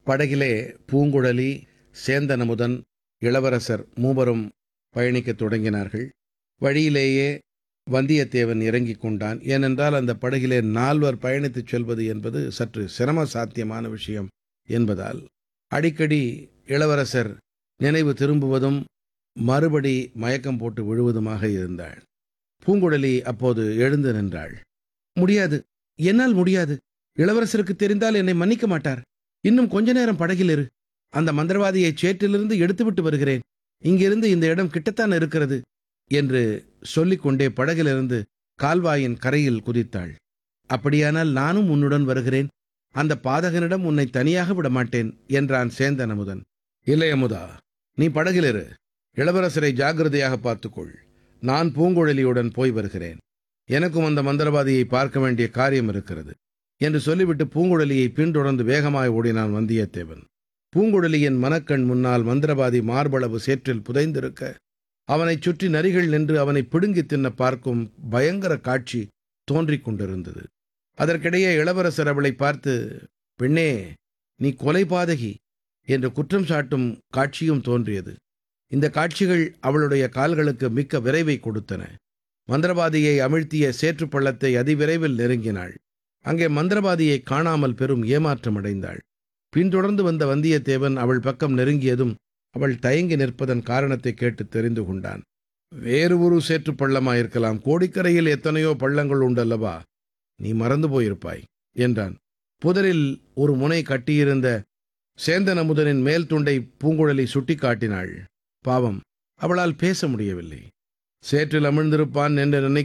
படகிலே பூங்குழலி சேந்தனமுதன் இளவரசர் மூவரும் பயணிக்கத் தொடங்கினார்கள் வழியிலேயே வந்தியத்தேவன் இறங்கிக் கொண்டான் ஏனென்றால் அந்த படகிலே நால்வர் பயணித்துச் செல்வது என்பது சற்று சிரம சாத்தியமான விஷயம் என்பதால் அடிக்கடி இளவரசர் நினைவு திரும்புவதும் மறுபடி மயக்கம் போட்டு விழுவதுமாக இருந்தாள் பூங்குழலி அப்போது எழுந்து நின்றாள் முடியாது என்னால் முடியாது இளவரசருக்கு தெரிந்தால் என்னை மன்னிக்க மாட்டார் இன்னும் கொஞ்ச நேரம் படகில் இரு அந்த மந்திரவாதியை சேற்றிலிருந்து எடுத்துவிட்டு வருகிறேன் இங்கிருந்து இந்த இடம் கிட்டத்தான் இருக்கிறது என்று சொல்லிக்கொண்டே படகிலிருந்து கால்வாயின் கரையில் குதித்தாள் அப்படியானால் நானும் உன்னுடன் வருகிறேன் அந்த பாதகனிடம் உன்னை தனியாக விட மாட்டேன் என்றான் சேந்தன் அமுதன் இல்லை அமுதா நீ படகில் இரு இளவரசரை ஜாக்கிரதையாக பார்த்துக்கொள் நான் பூங்குழலியுடன் போய் வருகிறேன் எனக்கும் அந்த மந்திரவாதியை பார்க்க வேண்டிய காரியம் இருக்கிறது என்று சொல்லிவிட்டு பூங்குழலியை பின்தொடர்ந்து வேகமாய் ஓடினான் வந்தியத்தேவன் பூங்குழலியின் மனக்கண் முன்னால் மந்திரவாதி மார்பளவு சேற்றில் புதைந்திருக்க அவனைச் சுற்றி நரிகள் நின்று அவனை பிடுங்கித் தின்ன பார்க்கும் பயங்கர காட்சி தோன்றிக் கொண்டிருந்தது அதற்கிடையே இளவரசர் அவளை பார்த்து பெண்ணே நீ கொலை பாதகி என்று குற்றம் சாட்டும் காட்சியும் தோன்றியது இந்த காட்சிகள் அவளுடைய கால்களுக்கு மிக்க விரைவை கொடுத்தன மந்திரவாதியை அமிழ்த்திய சேற்றுப் பள்ளத்தை அதிவிரைவில் நெருங்கினாள் அங்கே மந்திரவாதியை காணாமல் பெரும் ஏமாற்றம் அடைந்தாள் பின்தொடர்ந்து வந்த வந்தியத்தேவன் அவள் பக்கம் நெருங்கியதும் அவள் தயங்கி நிற்பதன் காரணத்தை கேட்டு தெரிந்து கொண்டான் வேறு ஒரு சேற்றுப் பள்ளமாயிருக்கலாம் கோடிக்கரையில் எத்தனையோ பள்ளங்கள் உண்டல்லவா நீ மறந்து போயிருப்பாய் என்றான் புதரில் ஒரு முனை கட்டியிருந்த சேந்தன் அமுதனின் மேல் துண்டை பூங்குழலி சுட்டிக்காட்டினாள் பாவம் அவளால் பேச முடியவில்லை சேற்றில் அமிழ்ந்திருப்பான் என்று நினைக்க